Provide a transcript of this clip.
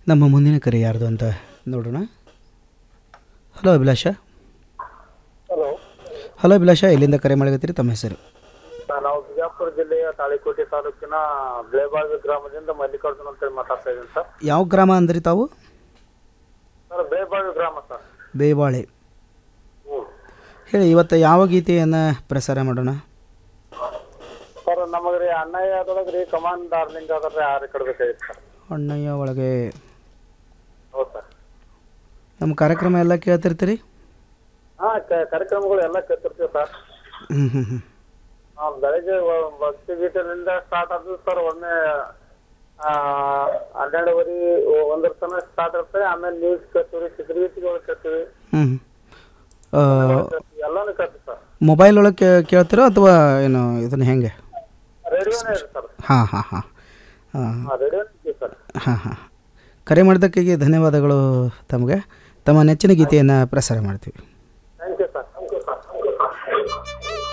ನಮ್ಮ ಮುಂದಿನ ಕರೆ ಯಾರ್ದು ಅಂತ ನೋಡೋಣ hello Abhilasha hello hello Abhilasha ಎಲ್ಲಿಂದ ಕರೆ ಮಾಡಕತ್ತೀರಿ ತಮ್ಮ ಹೆಸರು ನಾವು ಬಿಜಾಪುರ ಜಿಲ್ಲೆಯ ತಾಳಿಕೋಟೆ ತಾಲೂಕಿನ ಬೇಬಾವಿ ಗ್ರಾಮದಿಂದ ಮಲ್ಲಿಕಾರ್ಜುನ್ ಅಂತೇಳಿ ಮಾತಾಡ್ತಾ ಇದ್ದೀನಿ ಸರ್ ಯಾವ ಗ್ರಾಮ ಅಂದ್ರಿ ತಾವು ಸರ್ ಬೇಬಾವಿ ಗ್ರಾಮ ಸರ್ ಬೇವಾಳೆ ಹ್ಞೂ ಹೇಳಿ ಇವತ್ತು ಯಾವ ಗೀತೆಯನ್ನು ಪ್ರಸಾರ ಮಾಡೋಣ ಸರ್ ನಮಗೆ ರೀ ಅಣ್ಣಯ್ಯ ಅದೊಳಗೆ ರೀ ಕಮಾಂಡ್ ಡಾರ್ಲಿಂಗ್ ಅದ್ರ ಯಾರು ಕಡ್ಬೇಕಾಗಿತ್ತು ಸರ್ ಅಣ್ಣಯ್ಯ ಒಳಗೆ ಹೌದು ಸರ್ ನಮ್ಮ ಕಾರ್ಯಕ್ರಮ ಎಲ್ಲ ಕೇಳ್ತಿರ್ತೀರಿ ಹಾಂ ಕಾರ್ಯಕ್ರಮಗಳು ಎಲ್ಲ ಕೇಳ್ತಿರ್ತೀವಿ ಸರ್ ಹ್ಞೂ ಹ್ಞೂ ಹ್ಞೂ ನಾವು ಬೆಳಗ್ಗೆ ಒ- ಭಕ್ತಿ ಗೀತೆಯಿಂದ ಸ್ಟಾರ್ಟ್ ಆದ್ವಿ ಸರ್ ಒಮ್ಮೆ ಆ, ಹನ್ನೆರಡುವರೆ ಒಂದರ ತನಕ ಸ್ಟಾರ್ಟ್ ಇರ್ತದೆ ಆಮೇಲೆ ನ್ಯೂಸ್ ಕೇಳ್ತೀವಿ ಚಿತ್ರಗೀತೆಗಳು ಕೇಳ್ತೀವಿ ಹ್ಞೂ ಎಲ್ಲಾನು ಕೇಳ್ತೀವಿ ಸರ್ ಮೊಬೈಲ್ ಒಳಗೆ ಕೇಳ್ತೀರೋ ಅಥವಾ ಏನು ಇದನ್ನು ಹೆಂಗೆ ರೇಡಿಯೋನೇ ಇದೆ ಸರ್ ಹಾಂ ಹಾಂ ಹಾಂ ಹಾಂ ಹಾಂ ರೇಡಿಯೋನೇ ಇದೆ ಸರ್ ಹಾಂ ಹಾಂ ಕರೆ ಮಾಡಿದ್ದಕ್ಕಾಗಿ ಧನ್ಯವಾದಗಳು ತಮಗೆ ತಮ್ಮ ನೆಚ್ಚಿನ ಗೀತೆಯನ್ನು ಪ್ರಸಾರ ಮಾಡ್ತೀವಿ